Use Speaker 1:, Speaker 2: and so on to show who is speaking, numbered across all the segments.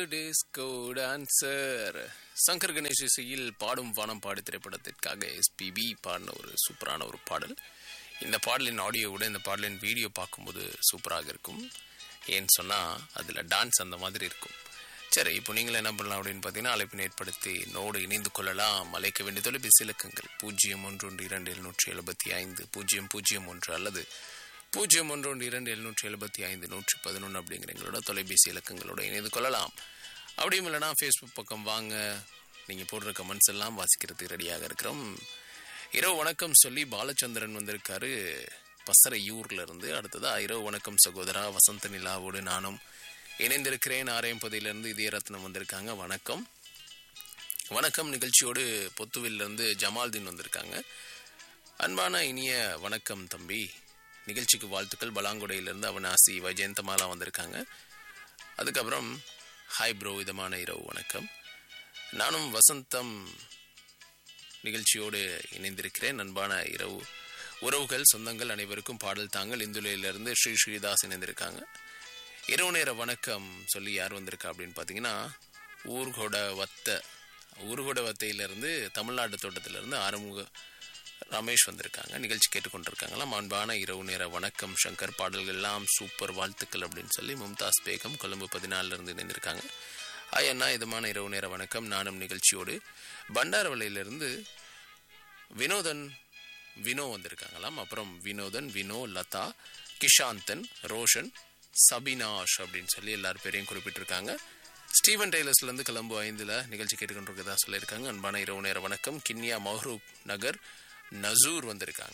Speaker 1: Disco dancer Shankar Ganesh இசையில் பாடும் வானம் பாடு திரைப்படத்திற்காக எஸ்பிபி பாடின ஒரு சூப்பரான ஒரு பாடல் இந்த பாடலின் ஆடியோவோட இந்த பாடலின் வீடியோ பார்க்கும்போது சூப்பராக இருக்கும் ஏன்னு சொன்னால் அதில் டான்ஸ் அந்த மாதிரி இருக்கும் சரி இப்போ நீங்கள் என்ன பண்ணலாம் அப்படின்னு பார்த்தீங்கன்னா அழைப்பினை ஏற்படுத்தி நோடு இணைந்து கொள்ளலாம் அழைக்க வேண்டிய தொலைபேசி இலக்கங்கள் பூஜ்ஜியம் ஒன்று ஒன்று இரண்டு எழுநூற்றி எழுபத்தி ஐந்து பூஜ்ஜியம் பூஜ்ஜியம் ஒன்று அல்லது பூஜ்ஜியம் ஒன்று ஒன்று இரண்டு எழுநூற்றி எழுபத்தி ஐந்து நூற்றி பதினொன்று அப்படிங்கிற எங்களோட தொலைபேசி இலக்கங்களோட இணைந்து கொள்ளலாம் அப்படியும் இல்லைனா ஃபேஸ்புக் பக்கம் வாங்க நீங்கள் போடுற கமெண்ட்ஸ் எல்லாம் வாசிக்கிறதுக்கு ரெடியாக இருக்கிறோம் இரவு வணக்கம் சொல்லி பாலச்சந்திரன் வந்திருக்காரு பசறையூர்ல இருந்து அடுத்ததா இரவு வணக்கம் சகோதரா வசந்த நிலாவோடு நானும் இணைந்திருக்கிறேன் ஆரையம்பதியிலிருந்து இதயரத்னம் வந்திருக்காங்க வணக்கம் வணக்கம் நிகழ்ச்சியோடு பொத்துவில்ல இருந்து ஜமால்தீன் வந்திருக்காங்க அன்பான இனிய வணக்கம் தம்பி நிகழ்ச்சிக்கு வாழ்த்துக்கள் பலாங்குடையிலிருந்து அவனாசி வைஜெயந்தமாலா வந்திருக்காங்க அதுக்கப்புறம் ஹாய் ப்ரோ விதமான இரவு வணக்கம் நானும் வசந்தம் நிகழ்ச்சியோடு இணைந்திருக்கிறேன் அன்பான இரவு உறவுகள் சொந்தங்கள் அனைவருக்கும் பாடல் தாங்கள் இந்துலையிலிருந்து ஸ்ரீ ஸ்ரீதாஸ் இணைந்திருக்காங்க இரவு நேர வணக்கம் சொல்லி யார் வந்திருக்கா அப்படின்னு பார்த்தீங்கன்னா ஊர்கொட வத்த ஊர்கொட வத்தையிலிருந்து தமிழ்நாடு தோட்டத்திலிருந்து ஆறுமுக ரமேஷ் வந்திருக்காங்க நிகழ்ச்சி கேட்டுக்கொண்டிருக்காங்களாம் அன்பான இரவு நேர வணக்கம் சங்கர் பாடல்கள்லாம் சூப்பர் வாழ்த்துக்கள் அப்படின்னு சொல்லி மும்தாஸ் பேகம் கொழும்பு பதினாலுல இருந்து இணைந்திருக்காங்க ஆய் அண்ணா இதமான இரவு நேர வணக்கம் நானும் நிகழ்ச்சியோடு பண்டாரவளையிலிருந்து வினோதன் வினோ வந்திருக்காங்களாம் அப்புறம் வினோதன் வினோ லதா கிஷாந்தன் ரோஷன் சபினாஷ் அப்படின்னு சொல்லி எல்லார் பேரையும் குறிப்பிட்டிருக்காங்க ஸ்டீவன் டெய்லர்ஸ்லேருந்து கிளம்பு ஐந்தில் நிகழ்ச்சி கேட்டுக்கொண்டிருக்கதா சொல்லியிருக்காங்க அன்பான இரவு நேர வணக்கம் கின்யா மஹ்ரூப் நகர் நசூர் வந்திருக்காங்க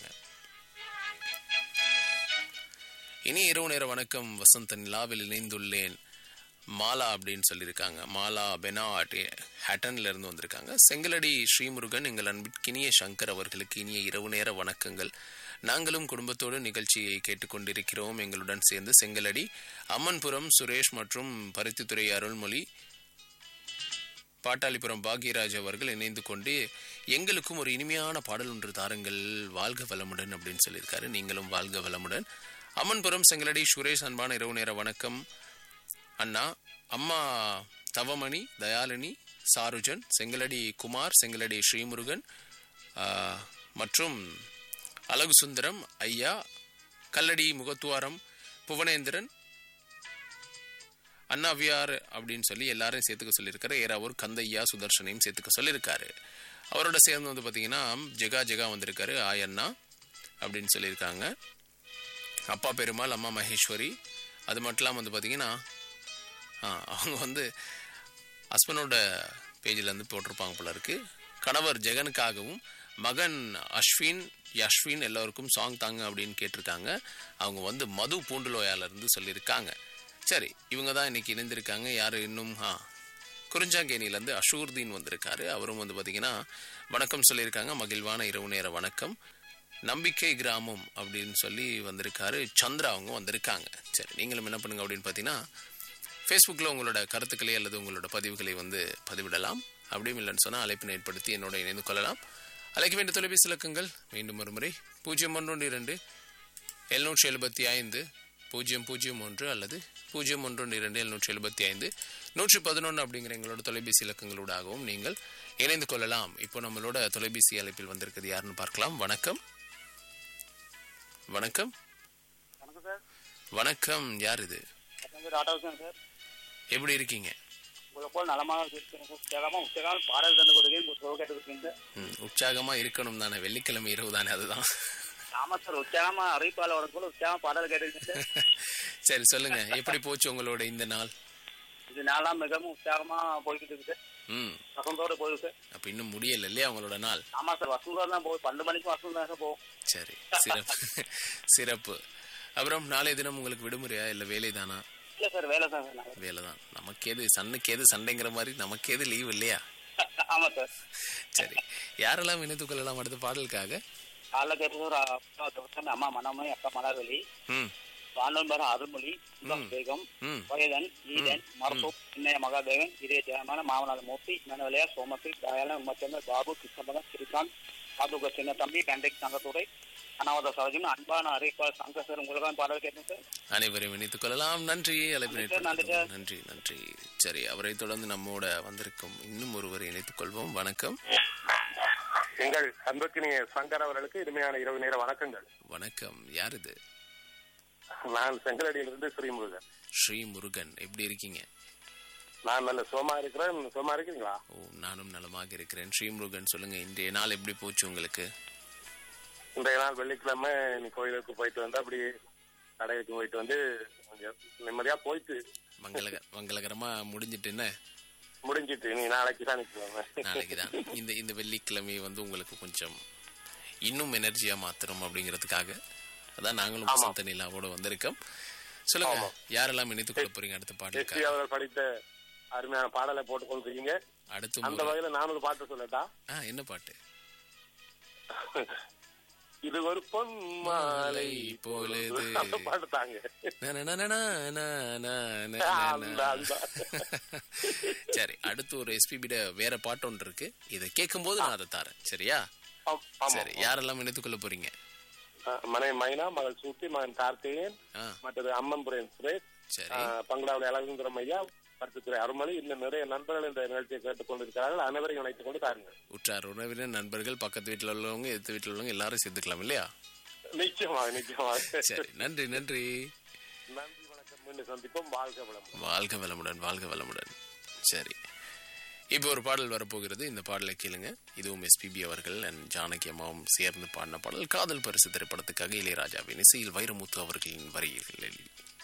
Speaker 1: இனி இரவு நேர வணக்கம் வசந்த நிலாவில் இணைந்துள்ளேன் மாலா அப்படின்னு சொல்லியிருக்காங்க மாலா பெனாட் ஹேட்டன்ல இருந்து வந்திருக்காங்க செங்கலடி ஸ்ரீமுருகன் எங்கள் அன்பிற்கினிய சங்கர் அவர்களுக்கு இனிய இரவு நேர வணக்கங்கள் நாங்களும் குடும்பத்தோடு நிகழ்ச்சியை கேட்டுக்கொண்டிருக்கிறோம் எங்களுடன் சேர்ந்து செங்கலடி அம்மன்புரம் சுரேஷ் மற்றும் பருத்தித்துறை அருள்மொழி பாட்டாளிபுரம் பாக்யராஜ் அவர்கள் இணைந்து கொண்டு எங்களுக்கும் ஒரு இனிமையான பாடல் ஒன்று தாருங்கள் வாழ்க வளமுடன் அப்படின்னு சொல்லியிருக்காரு நீங்களும் வாழ்க வளமுடன் அம்மன்புரம் செங்கலடி சுரேஷ் அன்பான இரவு நேர வணக்கம் அண்ணா அம்மா தவமணி தயாலினி சாருஜன் செங்கலடி குமார் செங்கலடி ஸ்ரீமுருகன் மற்றும் அழகு சுந்தரம் ஐயா கல்லடி முகத்துவாரம் புவனேந்திரன் அண்ணாவியார் அப்படின்னு சொல்லி எல்லாரையும் சேர்த்துக்க சொல்லியிருக்காரு ஏறாவூர் கந்தையா சுதர்ஷனையும் சேர்த்துக்க சொல்லியிருக்காரு அவரோட சேர்ந்து வந்து பார்த்தீங்கன்னா ஜெகா ஜெகா வந்திருக்காரு ஆயண்ணா அப்படின்னு சொல்லியிருக்காங்க அப்பா பெருமாள் அம்மா மகேஸ்வரி அது மட்டும் இல்லாமல் வந்து பார்த்தீங்கன்னா அவங்க வந்து ஹஸ்பண்டோட பேஜில் இருந்து போட்டிருப்பாங்க போல இருக்கு கணவர் ஜெகனுக்காகவும் மகன் அஸ்வின் யஸ்வின் எல்லோருக்கும் சாங் தாங்க அப்படின்னு கேட்டிருக்காங்க அவங்க வந்து மது பூண்டுலோயால இருந்து சொல்லியிருக்காங்க சரி இவங்க தான் இன்னைக்கு இணைந்திருக்காங்க யார் இன்னும் ஆ குறிஞ்சாங்கேணியிலேருந்து அஷூர்தீன் வந்திருக்காரு அவரும் வந்து பார்த்தீங்கன்னா வணக்கம் சொல்லியிருக்காங்க மகிழ்வான இரவு நேர வணக்கம் நம்பிக்கை கிராமம் அப்படின்னு சொல்லி வந்திருக்காரு சந்திரா அவங்க வந்திருக்காங்க சரி நீங்களும் என்ன பண்ணுங்க அப்படின்னு பார்த்தீங்கன்னா ஃபேஸ்புக்கில் உங்களோட கருத்துக்களை அல்லது உங்களோட பதிவுகளை வந்து பதிவிடலாம் அப்படியும் இல்லைன்னு சொன்னால் அழைப்பினை ஏற்படுத்தி என்னோட இணைந்து கொள்ளலாம் அழைக்க வேண்டிய தொலைபேசி இலக்கங்கள் மீண்டும் ஒரு முறை பூஜ்ஜியம் ஒன்று இரண்டு எழுநூற்றி எழுபத்தி ஐந்து பூஜ்ஜியம் பூஜ்ஜியம் ஒன்று அல்லது பூஜ்ஜியம் ஒன்று இரண்டு எழுநூற்றி எழுபத்தி ஐந்து நூற்றி பதினொன்று அப்படிங்கிற எங்களோட தொலைபேசி இலக்கங்களோடாகவும் நீங்கள் இணைந்து கொள்ளலாம் இப்போ நம்மளோட தொலைபேசி அழைப்பில் வந்திருக்கிறது யாருன்னு பார்க்கலாம் வணக்கம் வணக்கம்
Speaker 2: வணக்கம் சார்
Speaker 1: வணக்கம் யார் இது
Speaker 2: ஆட்டோசன் சார்
Speaker 1: எப்படி இருக்கீங்க
Speaker 2: உங்களை போல் நலமாக இருக்கிறேன் சார் உற்சாகமாக உற்சாகமாக பாடல் தந்து கொடுக்கேன் உங்கள் சொல்ல கேட்டுருக்கேன் சார்
Speaker 1: ம், உற்சாகமா இருக்கணும் தானே வெள்ளிக்கிழமை இரவு தானே அதுதான்
Speaker 2: ஆமாம் சார் உற்சாகமாக அறிவிப்பாளர் உனக்கு போல உற்சாகமாக பாடல் கேட்டுருக்கேன் சார்
Speaker 1: சரி சொல்லுங்க எப்படி போச்சு உங்களோட இந்த நாள்
Speaker 2: இது நாளாக மிகவும் உற்சாகமாக போய்கிட்டு இருக்கு சார்
Speaker 1: ம்
Speaker 2: வசந்தோடு போகுது சார்
Speaker 1: அப்ப இன்னும் முடியல இல்லையா உங்களோட நாள்
Speaker 2: ஆமாம் சார் வசந்தோடு தான் போகுது பன்னெண்டு மணிக்கு வசந்தம் தான் சார் போகும்
Speaker 1: சரி சிறப்பு சிறப்பு அப்புறம் நாளைய தினம் உங்களுக்கு விடுமுறையா இல்ல வேலை தானா
Speaker 2: இல்லை சார் வேலை தான் சார் நாளைக்கு.
Speaker 1: வேலை தான் நமக்கு எது சன்னுக்கு எது சண்டைங்கிற மாதிரி நமக்கு எது லீவ் இல்லையா
Speaker 2: ஆமாம் சார்
Speaker 1: சரி யாரெல்லாம் இணைத்து கொள்ளலாம் அடுத்த பாடலுக்காக
Speaker 2: காலைல கேட்டது ஒரு அப்பா தோசை அம்மா மனமே அப்பா மலர்வெளி
Speaker 1: ம்
Speaker 2: வானொன்பர் அருள்மொழி சுபாஷ் பேகம்
Speaker 1: ம்
Speaker 2: வயதன் ஈடன் மரசோ இன்னய மகாதேவன் இதய ஜெயமான மாமனாத மூர்த்தி மனவலையா சோமசி தயாளன் உம்மச்சந்தர் பாபு கிருஷ்ணபகன் ஸ்ரீகாந்த் பாதுக சின்ன தம்பி கண்டக் தங்கத்துறை அனாவத சரோஜன் அன்பான அறிவிப்பாளர் சங்கர் சார் உங்களுக்கு பாடல் கேட்டேன் சார்
Speaker 1: அனைவரையும் இணைத்துக் கொள்ளலாம் நன்றி அழைப்பினை
Speaker 2: நன்றி சார், நன்றி
Speaker 1: ஏற்படுத்தியதற்கு
Speaker 2: சார்.
Speaker 1: நன்றி நன்றி சரி அவரை தொடர்ந்து நம்மோட வந்திருக்கும் இன்னும் ஒருவரை இணைத்துக் கொள்வோம் வணக்கம்
Speaker 3: எங்கள் அன்புக்கினிய சங்கர் அவர்களுக்கு இனிமையான இரவு நேர வணக்கங்கள்
Speaker 1: வணக்கம் யார் இது
Speaker 3: நான் செங்கலடியிலிருந்து ஸ்ரீமுருகன்
Speaker 1: ஸ்ரீ முருகன் எப்படி இருக்கீங்க
Speaker 3: நான் நல்ல சோமா இருக்கிறேன் சோமா இருக்கிறீங்களா
Speaker 1: ஓ நானும் நலமாக இருக்கிறேன் ஸ்ரீ முருகன் சொல்லுங்க இன்றைய நாள் எப்படி போச்சு உங்களுக்கு
Speaker 3: இன்றைய நாள் வெள்ளிக்கிழமை நீ கோயிலுக்கு போயிட்டு வந்து அப்படி கடைக்கு போயிட்டு வந்து கொஞ்சம் நிம்மதியா போயிட்டு
Speaker 1: மங்களக மங்களகரமா முடிஞ்சிட்டு என்ன
Speaker 3: முடிஞ்சிட்டு நீ நாளைக்கு தான் நிற்கலாமே
Speaker 1: நாளைக்கு தான் இந்த இந்த வெள்ளிக்கிழமை வந்து உங்களுக்கு கொஞ்சம் இன்னும் எனர்ஜியா மாத்தணும் அப்படிங்கிறதுக்காக அதான் நாங்களும் வசந்த நிலாவோட வந்திருக்கோம் சொல்லுங்க யாரெல்லாம் இணைத்துக் கொள்ள போறீங்க அடுத்த
Speaker 3: எஸ்பி
Speaker 1: பாடலுக்கு
Speaker 3: அவர்கள் படித்த அருமையான பாடலை போட்டுக் கொண்டிருக்கீங்க
Speaker 1: அடுத்த
Speaker 3: அந்த
Speaker 1: முறை-
Speaker 3: வகையில நான் ஒரு பாட்டு சொல்லட்டா
Speaker 1: ஆ என்ன பாட்டு
Speaker 3: இது ஒரு பொன் மாலை
Speaker 1: பொழுது.
Speaker 3: அந்த பாட்டு தாங்க
Speaker 1: நா, நா, நா, நா, நா, நா, நா, நா,
Speaker 3: அந்த,
Speaker 1: நா.
Speaker 3: அந்த.
Speaker 1: சரி அடுத்து ஒரு எஸ்பிபிட வேற பாட்டு ஒன்று இருக்கு இதை கேட்கும் போது நான் அதை தரேன் சரியா
Speaker 3: ஆம், ஆமா.
Speaker 1: சரி யாரெல்லாம் இணைத்துக் கொள்ள போறீங்க
Speaker 3: மனை மைனா மகள் சூட்டி மகன் கார்த்திகேயன்
Speaker 1: ஆ
Speaker 3: மற்றது அம்மன்புரேன் சுரேஷ்
Speaker 1: சரி
Speaker 3: ஆஹ், பங்களாவுடைய அழகுந்திரம் ஐயா பருத்துத்துறை அருமளி இன்னும் நிறைய நண்பர்கள் இந்த நிகழ்ச்சியை கேட்டுக் கொண்டிருக்கிறார்கள் அனைவரையும் இணைத்துக் கொண்டு தாருங்கள்
Speaker 1: உற்றார் உறவினர் நண்பர்கள் பக்கத்து வீட்டுல உள்ளவங்க எதிர்த்து வீட்டுல உள்ளவங்க எல்லாரும் சேர்த்துக்கலாம் இல்லையா
Speaker 3: நிச்சயமாக நிச்சயமாக
Speaker 1: சரி நன்றி நன்றி
Speaker 3: நன்றி வணக்கம் மீண்டும் சந்திப்போம் வாழ்க வளம்
Speaker 1: வாழ்க வளமுடன் வாழ்க வளமுடன் சரி இப்போ ஒரு பாடல் வரப்போகிறது இந்த பாடலை கேளுங்க இதுவும் எஸ்பிபி அவர்கள் அண்ட் ஜானகி அம்மாவும் சேர்ந்து பாடின பாடல் காதல் பரிசு திரைப்படத்துக்காக இளையராஜாவின் இசையில் வைரமுத்து அவர்களின் வரிகளில்